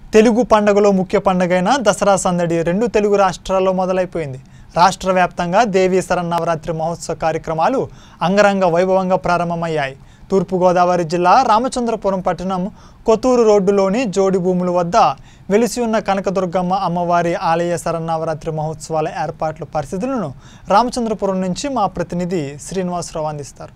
తెలుగు పండుగలో ముఖ్య పండుగైన దసరా సందడి రెండు తెలుగు రాష్ట్రాల్లో మొదలైపోయింది రాష్ట్ర వ్యాప్తంగా దేవీ శరన్నవరాత్రి మహోత్సవ కార్యక్రమాలు అంగరంగ వైభవంగా ప్రారంభమయ్యాయి తూర్పుగోదావరి జిల్లా రామచంద్రపురం పట్టణం కొత్తూరు రోడ్డులోని జోడి భూముల వద్ద వెలిసి ఉన్న కనకదుర్గమ్మ అమ్మవారి ఆలయ శరన్నవరాత్రి మహోత్సవాల ఏర్పాట్ల పరిస్థితులను రామచంద్రపురం నుంచి మా ప్రతినిధి శ్రీనివాసరావు అందిస్తారు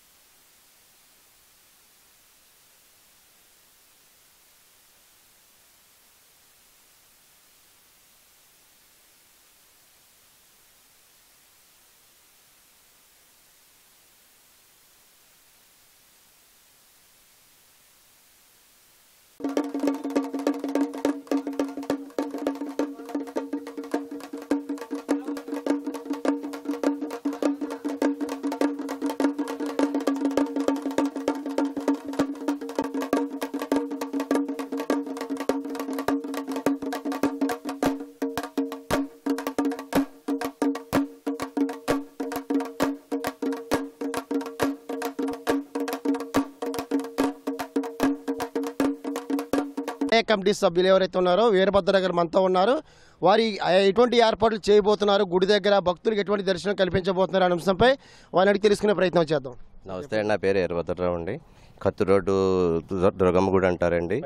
ఏ కమిటీ సభ్యులు ఎవరైతే ఉన్నారో వీరభద్ర గారు మనతో ఉన్నారు వారి ఆ, ఎటువంటి ఏర్పాట్లు చేయబోతున్నారు గుడి దగ్గర భక్తులకు ఎటువంటి దర్శనం కల్పించబోతున్నారు అనే అంశంపై వారిని అడిగి తెలుసుకునే ప్రయత్నం చేద్దాం నమస్తే అండి నా పేరు ఎర్రభద్రరావు అండి కత్తు రోడ్డు దుర్గ- దుర్గమ్మ గుడి అంటారండి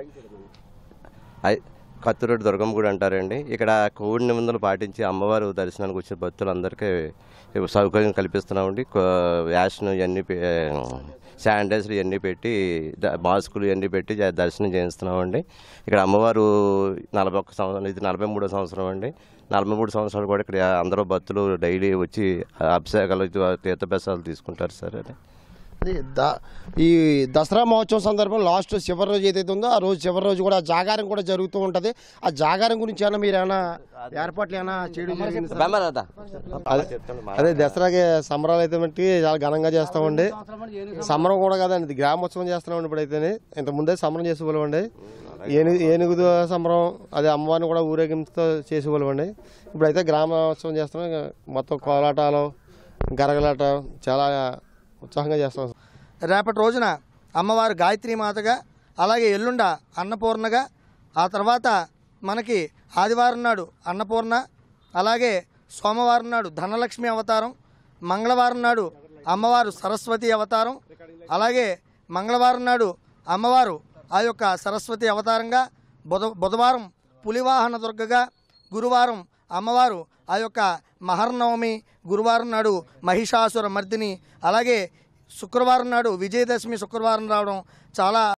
ఐ- కత్తు రోడ్డు దుర్గమ్మ గుడి అంటారండి ఇక్కడ కోవిడ్ నిబంధనలు పాటించి అమ్మవారు దర్శనానికి వచ్చిన భక్తులందరికీ సౌకర్యం కల్పిస్తున్నామండి కో- వ్యాక్సిన్ ఇవన్నీ పె- శానిటైజర్ ఇవన్నీ పెట్టి ద- మాస్కులు ఇవన్నీ పెట్టి జ- దర్శనం చేయిస్తున్నామండి ఇక్కడ అమ్మవారు నలభై ఒక్క సంవత్సరం ఇది నలభై మూడో సంవత్సరం అండి నలభై మూడు సంవత్సరాలు కూడా ఇక్కడ అందరూ భక్తులు డైలీ వచ్చి అభిషేకాలు తీర్థప్రసాదాలు తీసుకుంటారు సార్ అని అది ద- ఈ దసరా మహోత్సవం సందర్భంలో లాస్ట్ చివరి రోజు ఏదైతే ఉందో ఆ రోజు చివరి రోజు కూడా జాగారం కూడా జరుగుతూ ఉంటుంది ఆ జాగారం గురించి ఏమైనా మీరు ఏమైనా ఏర్పాట్లు ఏమైనా చేయడం జరిగింది సార్? అదే అదే దసరాకి సంబరాలు అయితే మట్టి చాలా ఘనంగా చేస్తామండి సంబరం కూడా కాదండి ఇది గ్రామోత్సవం చేస్తున్నామండి ఇప్పుడైతే ఇంత ముందే సంబరం చేసేవాళ్ళమండి ఏనుగు ఏనుగు సంబరం అదే అమ్మవారిని కూడా ఊరేగింపుతో చేసేవాళ్ళమండి ఇప్పుడైతే గ్రామోత్సవం చేస్తున్నాం ఇక మొత్తం కోలాటాలు గరగలాట చాలా ఉత్సాహంగా చేస్తాం రేపటి రోజున అమ్మవారు గాయత్రి మాతగా అలాగే ఎల్లుండ అన్నపూర్ణగా ఆ తర్వాత మనకి ఆదివారం నాడు అన్నపూర్ణ అలాగే సోమవారం నాడు ధనలక్ష్మి అవతారం మంగళవారం నాడు అమ్మవారు సరస్వతి అవతారం అలాగే మంగళవారం నాడు అమ్మవారు ఆ యొక్క సరస్వతి అవతారంగా బుధ బుధవారం పులివాహన దుర్గగా గురువారం అమ్మవారు ఆ యొక్క మహర్నవమి గురువారం నాడు మహిషాసుర మర్దిని అలాగే శుక్రవారం నాడు విజయదశమి శుక్రవారం రావడం చాలా